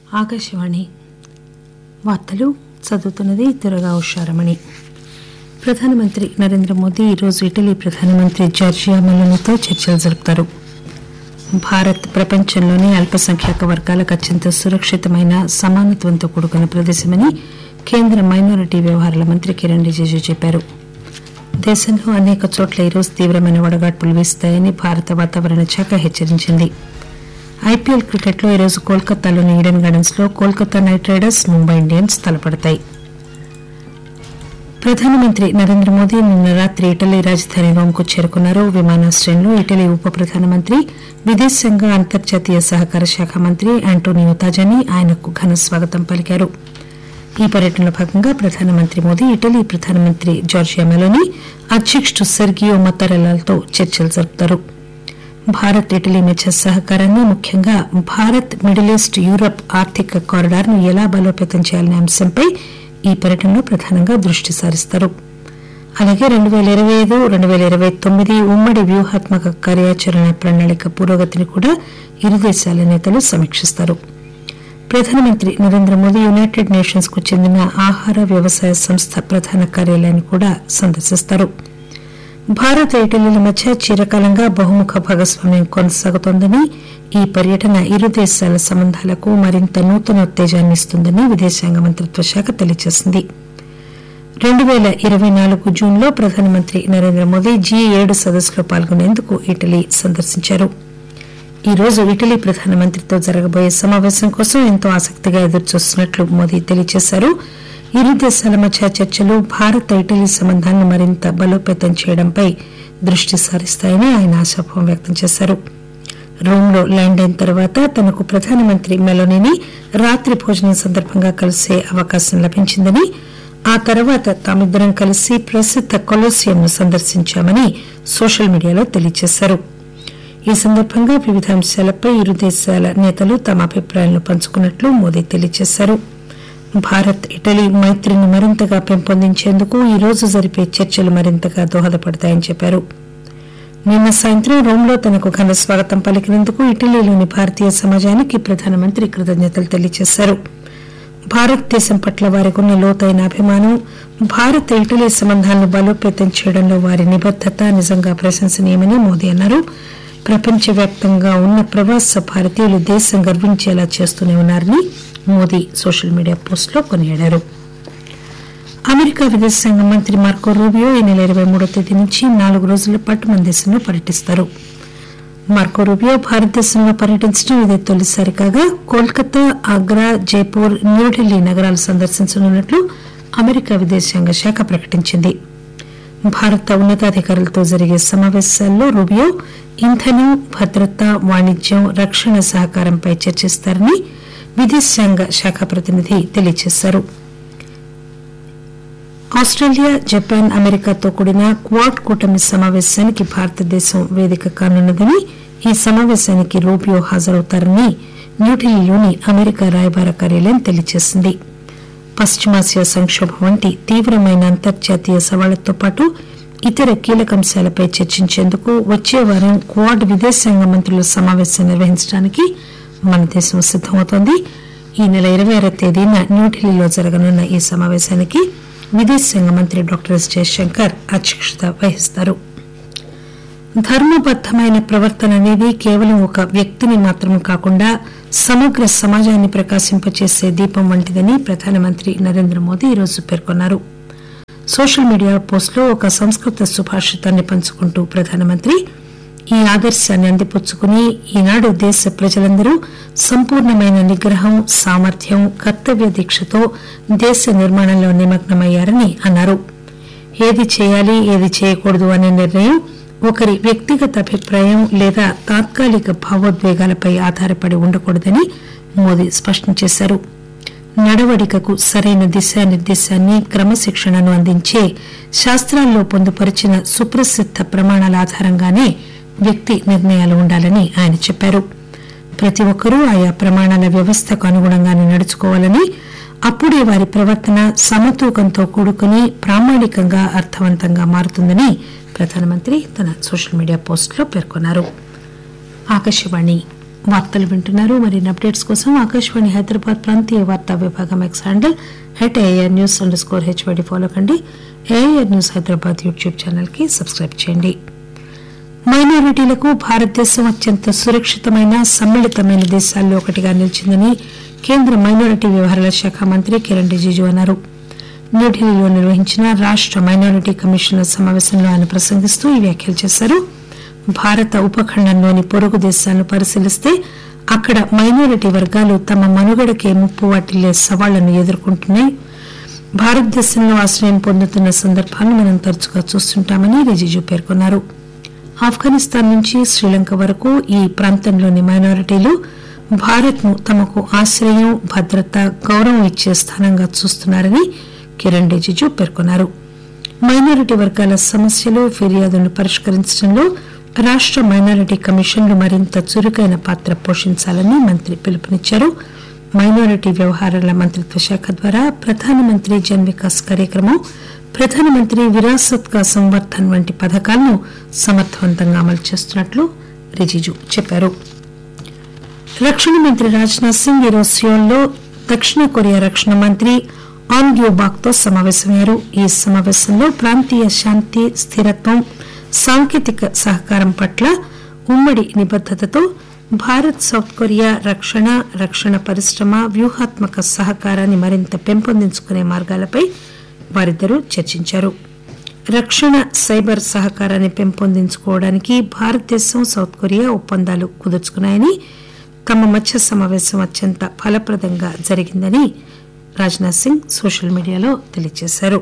ఆకాశవాణి వార్తలు చదువుతున్నది దురగా ఉషారమణి ప్రధానమంత్రి నరేంద్ర మోదీ ఈరోజు ఇటలీ ప్రధానమంత్రి జార్జియా మెలోనీతో చర్చలు జరుపుతారు భారత్ ప్రపంచంలోనే అల్పసంఖ్యాక వర్గాలకు అత్యంత సురక్షితమైన సమానత్వంతో కూడుకున్న ప్రదేశమని కేంద్ర మైనారిటీ వ్యవహారాల మంత్రి కిరణ్ రిజిజు చెప్పారు దేశంలో అనేక చోట్ల ఈరోజు తీవ్రమైన వడగాడ్పులు వీస్తాయని భారత వాతావరణ శాఖ హెచ్చరించింది ఐపీఎల్ క్రికెట్లో ఈరోజు కోల్కతాలోని ఈడెన్ గార్డెన్స్ లో Kolkata Knight Riders Mumbai Indians తలపడతాయి ప్రధానమంత్రి నరేంద్ర మోదీ నిన్న రాత్రి ఇటలీ రాజధాని రోమ్కు చేరుకున్నారు విమానాశ్రయంలో ఇటలీ ఉప ప్రధానమంత్రి విదేశాంగ అంతర్జాతీయ సహకార శాఖ మంత్రి ఆంటోనియో తాజాని ఆయనకు ఘన స్వాగతం పలికారు ఈ పర్యటనలో భాగంగా ప్రధానమంత్రి మోదీ ఇటలీ ప్రధానమంత్రి జార్జియా మెలోని అధ్యకుడు సెర్గియో మత్తరెల్లాతో చర్చలు జరుపుతారు భారత్ ఇటలీ మధ్య సహకారాన్ని ముఖ్యంగా భారత్ మిడిల్ ఈస్ట్ యూరప్ ఆర్థిక కారిడార్ ను ఎలా బలోపేతం చేయాలనే అంశంపై ఈ పర్యటనలో ప్రధానంగా దృష్టి సారిస్తారు అలాగే రెండు పేల ఇరవై ఐదు రెండు పేల ఇరవై తొమ్మిది ఉమ్మడి వ్యూహాత్మక కార్యాచరణ ప్రణాళిక పురోగతిని కూడా ఇరు దేశాల నేతలు సమీక్షిస్తారు ప్రధానమంత్రి నరేంద్ర మోదీ యునైటెడ్ నేషన్స్ కు చెందిన ఆహార వ్యవసాయ సంస్థ ప్రధాన కార్యాలయాన్ని కూడా సందర్శిస్తారు భారత్ ఇటలీల మధ్య చిరకాలంగా బహుముఖ భాగస్వామ్యం కొనసాగుతోందని ఈ పర్యటన ఇరు దేశాల సంబంధాలకు మరింత నూతనోత్తేజాన్ని ఇస్తుందని విదేశాంగ మంత్రిత్వ శాఖ తెలియజేసింది రెండు పేల ఇరవై నాలుగు జూన్లో ప్రధానమంత్రి నరేంద్ర మోదీ జీ ఏడు సదస్సులో పాల్గొనేందుకు ఇటలీ సందర్శించారు ఈ రోజు ఇటలీ ప్రధానమంత్రితో జరగబోయే సమావేశం కోసం ఎంతో ఆసక్తిగా ఎదురుచూస్తున్నట్లు మోదీ తెలియజేశారు ఇరు దేశాల మధ్య చర్చలు భారత్ ఇటలీ సంబంధాలను మరింత బలోపేతం చేయడంపై దృష్టి సారిస్తాయని ఆయన ఆశాభావం వ్యక్తం చేశారు రోమ్లో ల్యాండ్ అయిన తర్వాత తనకు ప్రధానమంత్రి మెలోనీని రాత్రి భోజనం సందర్భంగా కలిసే అవకాశం లభించిందని ఆ తర్వాత తామిద్దరం కలిసి ప్రసిద్ధ కొలోసియంను సందర్శించామని సోషల్ మీడియాలో తెలియజేశారు ఈ సందర్భంగా వివిధ అంశాలపై ఇరు దేశాల నేతలు తమ అభిప్రాయాలను పంచుకున్నట్లు మోదీ తెలియజేశారు భారత్ ఇటలీ మైత్రిని మరింతగా పెంపొందించేందుకు ఈ రోజు జరిపే చర్చలు మరింతగా దోహదపడతాయని చెప్పారు నిన్న సాయంత్రం రోమ్లో తనకు ఘన స్వాగతం పలికినందుకు ఇటలీలోని భారతీయ సమాజానికి ప్రధానమంత్రి కృతజ్ఞతలు తెలియజేశారు భారతదేశం పట్ల వారికి ఉన్న లోతైన అభిమానం భారత్ ఇటలీ సంబంధాలను బలోపేతం చేయడంలో వారి నిబద్దత నిజంగా ప్రశంసనీయమని మోదీ అన్నారు ప్రపంచవ్యాప్తంగా ఉన్న ప్రవాస భారతీయులు దేశం గర్వించేలా చేస్తూనే ఉన్నారని మోదీ సోషల్ మీడియా పోస్టులో కొనియాడారు అమెరికా విదేశాంగ మంత్రి మార్కో రూబియో ఈ నెల ఇరవై మూడో తేదీ నుంచి నాలుగు రోజుల పాటు మన దేశంలో పర్యటిస్తారు మార్కో రూబియో భారతదేశంలో పర్యటించడం ఇదే తొలిసారి కాగా కోల్కతా ఆగ్రా జైపూర్ న్యూఢిల్లీ నగరాలు సందర్శించనున్నట్లు అమెరికా విదేశాంగ శాఖ ప్రకటించింది భారత ఉన్నతాధికారులతో జరిగే సమావేశాల్లో రూబియో ఇంధనం భద్రత వాణిజ్యం రక్షణ సహకారంపై చర్చిస్తారని విదేశాంగ శాఖ ప్రతినిధి తెలియజేశారు ఆస్ట్రేలియా జపాన్ అమెరికాతో కూడిన క్వాడ్ కూటమి సమావేశానికి భారతదేశం వేదిక కానున్నదని ఈ సమావేశానికి రూబియో హాజరవుతారని న్యూఢిల్లీలోని అమెరికా రాయబార కార్యాలయం తెలియజేసింది పశ్చిమాసియా సంక్షోభం వంటి తీవ్రమైన అంతర్జాతీయ సవాళ్లతో పాటు ఇతర కీలక అంశాలపై చర్చించేందుకు వచ్చే వారం క్వాడ్ విదేశాంగ మంత్రుల సమావేశం నిర్వహించడానికి మన దేశం సిద్దమవుతోంది ఈ నెల ఇరవై ఆరో తేదీన న్యూఢిల్లీలో జరగనున్న ఈ సమావేశానికి విదేశాంగ మంత్రి డాక్టర్ ఎస్ జయశంకర్ అధ్యక్షత వహిస్తారు ధర్మబద్దమైన ప్రవర్తన అనేది కేవలం ఒక వ్యక్తిని మాత్రం కాకుండా సమగ్ర సమాజాన్ని ప్రకాశింపచేసే దీపం వంటిదని ప్రధానమంత్రి నరేంద్ర మోదీ ఈరోజు పేర్కొన్నారు సోషల్ మీడియా పోస్టులో ఒక సంస్కృత సుభాషితాన్ని పంచుకుంటూ ప్రధానమంత్రి ఈ ఆదర్శాన్ని అందిపుచ్చుకుని ఈనాడు దేశ ప్రజలందరూ సంపూర్ణమైన నిగ్రహం సామర్థ్యం కర్తవ్య దీక్షతో దేశ నిర్మాణంలో నిమగ్నమయ్యారని అన్నారు ఏది చేయాలి ఏది చేయకూడదు అనే నిర్ణయం ఒకరి వ్యక్తిగత అభిప్రాయం లేదా తాత్కాలిక భావోద్వేగాలపై ఆధారపడి ఉండకూడదని మోదీ స్పష్టం చేశారు నడవడికకు సరైన దిశానిర్దేశాన్ని క్రమశిక్షణను అందించే శాస్త్రాల్లో పొందుపరిచిన సుప్రసిద్ధ ప్రమాణాల ఆధారంగానే వ్యక్తి నిర్ణయాలు ఉండాలని ఆయన చెప్పారు ప్రతి ఒక్కరూ ఆయా ప్రమాణాల వ్యవస్థకు అనుగుణంగానే నడుచుకోవాలని అప్పుడే వారి ప్రవర్తన సమతూకంతో కూడుకుని ప్రామాణికంగా అర్థవంతంగా మారుతుందని ప్రధానమంత్రి తన సోషల్ మీడియా పోస్టులో పేర్కొన్నారు ఆకాశవాణి వార్తలు వింటున్నారు మరిన్ని అప్డేట్స్ కోసం ఆకాశవాణి హైదరాబాద్ ప్రాంతీయ వార్తా విభాగం X handle at AR news underscore HYD follow కండి AR news Hyderabad YouTube channel కి సబ్స్క్రైబ్ చేయండి మైనారిటీలకు భారతదేశం అత్యంత సురక్షితమైన సమ్మిళితమైన దేశాల్లో ఒకటిగా నిలిచిందని కేంద్ర మైనారిటీ వ్యవహారాల శాఖ మంత్రి కిరణ్ రిజిజు అన్నారు న్యూఢిల్లీలో నిర్వహించిన రాష్ట మైనారిటీ కమిషన్ల సమావేశంలో ఆయన ప్రసంగిస్తూ ఈ వ్యాఖ్యలు చేశారు భారత ఉపఖండంలోని పొరుగు దేశాలను పరిశీలిస్తే అక్కడ మైనారిటీ వర్గాలు తమ మనుగడకే ముప్పు వాటిల్లే సవాళ్లను ఎదుర్కొంటున్నాయి భారతదేశంలో ఆశ్రయం పొందుతున్న సందర్భాలను మనం తరచుగా చూస్తుంటామని రిజిజు పేర్కొన్నారు ఆఫ్ఘనిస్తాన్ నుంచి శ్రీలంక వరకు ఈ ప్రాంతంలోని మైనారిటీలు భారత్ ను తమకు ఆశ్రయం భద్రత గౌరవం ఇచ్చే స్థానంగా చూస్తున్నారని కిరణ్ రిజిజు పేర్కొన్నారు మైనారిటీ వర్గాల సమస్యలు ఫిర్యాదులను పరిష్కరించడంలో రాష్ట మైనారిటీ కమిషన్లు మరింత చురుకైన పాత్ర పోషించాలని మంత్రి పిలుపునిచ్చారు మైనారిటీ వ్యవహారాల మంత్రిత్వ శాఖ ద్వారా ప్రధానమంత్రి జన్ వికాస్ కార్యక్రమం ప్రధానమంత్రి విరాసత్ కా సంవర్ధన్ వంటి పథకాలను సమర్థవంతంగా అమలు చేస్తున్నట్లు రిజిజు చెప్పారు రక్షణ మంత్రి రాజ్నాథ్ సింగ్ ఈరోజు సియోల్లో దక్షిణ కొరియా రక్షణ మంత్రి ఆన్ గ్యూబాక్ తో సమావేశమయ్యారు ఈ సమావేశంలో ప్రాంతీయ శాంతి స్థిరత్వం సాంకేతిక సహకారం పట్ల ఉమ్మడి నిబద్దతతో భారత్ సౌత్ కొరియా రక్షణ రక్షణ పరిశ్రమ వ్యూహాత్మక సహకారాన్ని మరింత పెంపొందించుకునే మార్గాలపై వారిద్దరూ చర్చించారు రక్షణ సైబర్ సహకారాన్ని పెంపొందించుకోవడానికి భారతదేశం సౌత్ కొరియా ఒప్పందాలు కుదుర్చుకున్నాయని తమ మధ్య సమావేశం అత్యంత ఫలప్రదంగా జరిగిందని రాజ్నాథ్ సింగ్ సోషల్ మీడియాలో తెలియజేశారు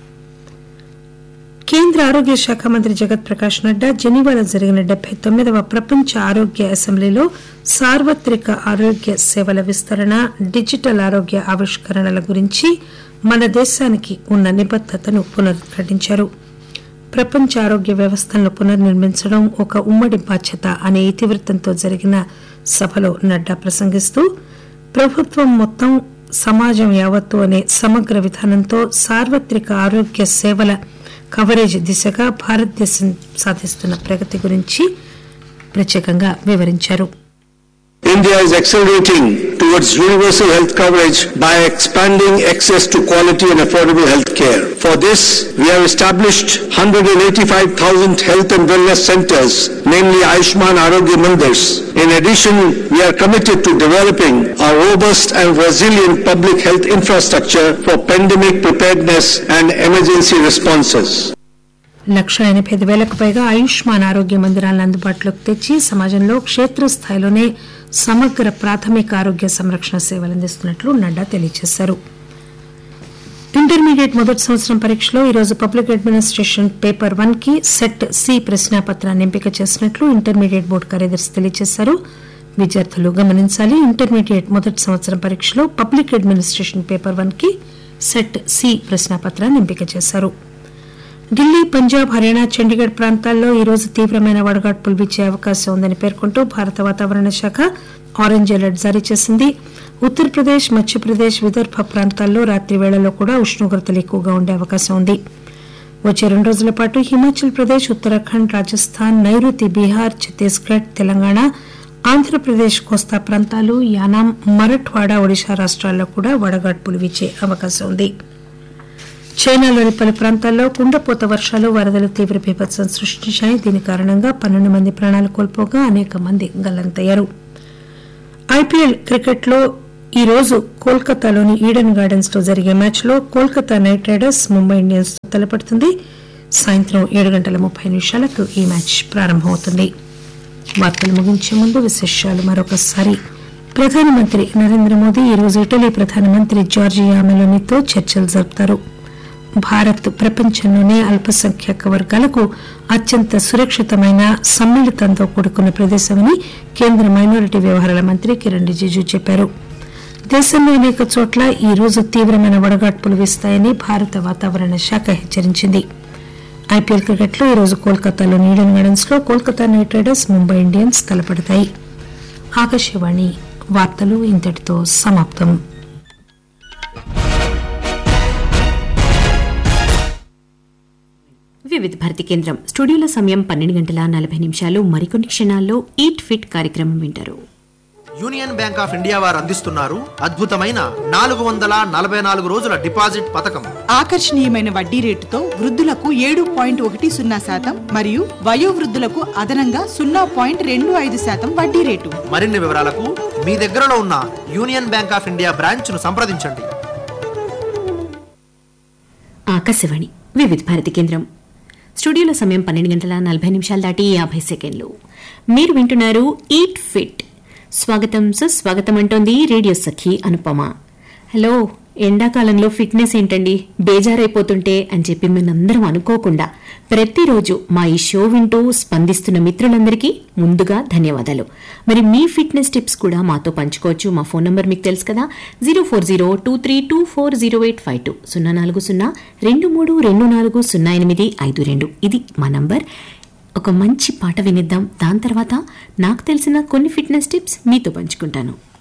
కేంద్ర ఆరోగ్య శాఖ మంత్రి జగత్ ప్రకాష్ నడ్డా జెనీవాలో జరిగిన డెబ్బై తొమ్మిదవ ప్రపంచ ఆరోగ్య అసెంబ్లీలో సార్వత్రిక ఆరోగ్య సేవల విస్తరణ డిజిటల్ ఆరోగ్య ఆవిష్కరణల గురించి మన దేశానికి ఉన్న నిబద్దతను పునరుద్ఘాటించారు ప్రపంచ ఆరోగ్య వ్యవస్థలను పునర్నిర్మించడం ఒక ఉమ్మడి బాధ్యత అనే ఇతివృత్తంతో జరిగిన సభలో నడ్డా ప్రసంగిస్తూ ప్రభుత్వం మొత్తం సమాజం యావత్తు అనే సమగ్ర విధానంతో సార్వత్రిక ఆరోగ్య సేవల కవరేజ్ దిశగా భారతదేశం సాధిస్తున్న ప్రగతి గురించి ప్రత్యేకంగా వివరించారు India is accelerating towards universal health coverage by expanding access to quality and affordable health care. For this, we have established 185,000 health and wellness centers, namely Ayushman Arogya Mandirs. In addition, we are committed to developing a robust and resilient public health infrastructure for pandemic preparedness and emergency responses. లక్ష ఎనభై ఐదు వేలకు పైగా ఆయుష్మాన్ ఆరోగ్య మందిరాలను అందుబాటులోకి తెచ్చి సమాజంలో క్షేత్రస్థాయిలోనే సమగ్ర ప్రాథమిక ఆరోగ్య సంరక్షణ సేవలు అందిస్తున్నట్లు నడ్డా తెలియజేశారు ఇంటర్మీడియట్ మొదటి సంవత్సరం పరీక్షలో ఈరోజు పబ్లిక్ అడ్మినిస్ట్రేషన్ పేపర్ వన్ కి సెట్ సి ప్రశ్నాపత్రాన్ని ఎంపిక చేసినట్లు ఇంటర్మీడియట్ బోర్డు కార్యదర్శి తెలియజేశారు విద్యార్థులు గమనించాలి ఇంటర్మీడియట్ మొదటి సంవత్సరం పరీక్షలో పబ్లిక్ అడ్మినిస్ట్రేషన్ పేపర్ వన్ కి సెట్ సి ప్రశ్నాపత్రాన్ని ఎంపిక చేశారు ఢిల్లీ పంజాబ్ హర్యానా చండీగఢ్ ప్రాంతాల్లో ఈ రోజు తీవ్రమైన వడగాడ్పులు వీచే అవకాశం ఉందని పేర్కొంటూ భారత వాతావరణ శాఖ ఆరెంజ్ అలర్ట్ జారీ చేసింది ఉత్తరప్రదేశ్ మధ్యప్రదేశ్ విదర్భ ప్రాంతాల్లో రాత్రి వేళల్లో కూడా ఉష్ణోగ్రతలు ఎక్కువగా ఉండే అవకాశం ఉంది వచ్చే రెండు రోజుల పాటు హిమాచల్ ప్రదేశ్ ఉత్తరాఖండ్ రాజస్థాన్ నైరుతి బీహార్ ఛత్తీస్గఢ్ తెలంగాణ ఆంధ్రప్రదేశ్ కోస్తా ప్రాంతాలు యానాం మరఠ్వాడా ఒడిశా రాష్ట్రాల్లో కూడా వడగాడ్పులు వీచే అవకాశం ఉంది చైనాలోని పలు ప్రాంతాల్లో కుండపోత వర్షాలు వరదలు తీవ్ర బీభత్సం సృష్టించాయి దీని కారణంగా పన్నెండు మంది ప్రాణాలు కోల్పోగా అనేక మంది గల్లంతయ్యారు ఐపీఎల్ క్రికెట్ లో ఈ రోజు కోల్కతాలోని ఈడెన్ గార్డెన్స్ లో జరిగే మ్యాచ్ లో Kolkata Knight Riders Mumbai Indians తో తలపడుతుంది సాయంత్రం ఏడు గంటల ముప్పై నిమిషాలకు ఈ మ్యాచ్ ప్రారంభమవుతుంది వార్తలు ముగించే ముందు విశేషాలు మరొకసారి ప్రధానమంత్రి నరేంద్ర మోదీ ఈరోజు ఇటలీ ప్రధానమంత్రి జార్జియా మెలోనీతో చర్చలు జరుపుతారు భారత్ ప్రపంచంలోనే అల్పసంఖ్యాక వర్గాలకు అత్యంత సురక్షితమైన సమ్మిళితంతో కూడుకున్న ప్రదేశమని కేంద్ర మైనారిటీ వ్యవహారాల మంత్రి కిరణ్ రిజిజు చెప్పారు దేశంలో అనేక చోట్ల ఈ రోజు తీవ్రమైన వడగాడ్పులు వీస్తాయని భారత వాతావరణ శాఖ హెచ్చరించింది ఐపీఎల్ క్రికెట్ లో ఈరోజు కోల్కతాలోని ఈడెన్ గార్డెన్స్ లో Kolkata Knight Riders Mumbai Indians తలపడతాయి ఆకాశవాణి వార్తలు ఇంతటితో సమాప్తం వివిధ భారతి కేంద్రం స్టూడియోలో సమయం పన్నెండు గంటల నలభై నిమిషాలు మరికొన్ని క్షణాల్లో ఈట్ ఫిట్ కార్యక్రమం వింటారు యూనియన్ బ్యాంక్ ఆఫ్ ఇండియా వారు అందిస్తున్నారు అద్భుతమైన నాలుగు వందల నలభై నాలుగు రోజుల డిపాజిట్ పథకం ఆకర్షణీయమైన వడ్డీ రేటుతో వృద్ధులకు ఏడు పాయింట్ ఒకటి సున్నా శాతం మరియు వయోవృద్ధులకు అదనంగా సున్నా పాయింట్ రెండు ఐదు శాతం వడ్డీ రేటు మరిన్ని వివరాలకు మీ దగ్గరలో ఉన్న Union Bank of India branch ను సంప్రదించండి ఆకాశవాణి వివిధ భారతి కేంద్రం స్టూడియోలో సమయం పన్నెండు గంటల నలభై నిమిషాలు దాటి యాభై సెకండ్లు మీరు వింటున్నారు ఈట్ ఫిట్ స్వాగతం సుస్వాగతం అంటోంది రేడియో సఖి అనుపమ హలో ఎండాకాలంలో ఫిట్నెస్ ఏంటండి బేజారైపోతుంటే అని చెప్పి మేమందరం అనుకోకుండా ప్రతిరోజు మా ఈ షో వింటూ స్పందిస్తున్న మిత్రులందరికీ ముందుగా ధన్యవాదాలు మరి మీ ఫిట్నెస్ టిప్స్ కూడా మాతో పంచుకోవచ్చు మా ఫోన్ నంబర్ మీకు తెలుసు కదా zero four zero two three two four zero eight five two సున్నా నాలుగు సున్నా రెండు మూడు రెండు నాలుగు సున్నా ఎనిమిది ఐదు రెండు ఇది మా నంబర్ ఒక మంచి పాట వినిద్దాం దాని తర్వాత నాకు తెలిసిన కొన్ని ఫిట్నెస్ టిప్స్ మీతో పంచుకుంటాను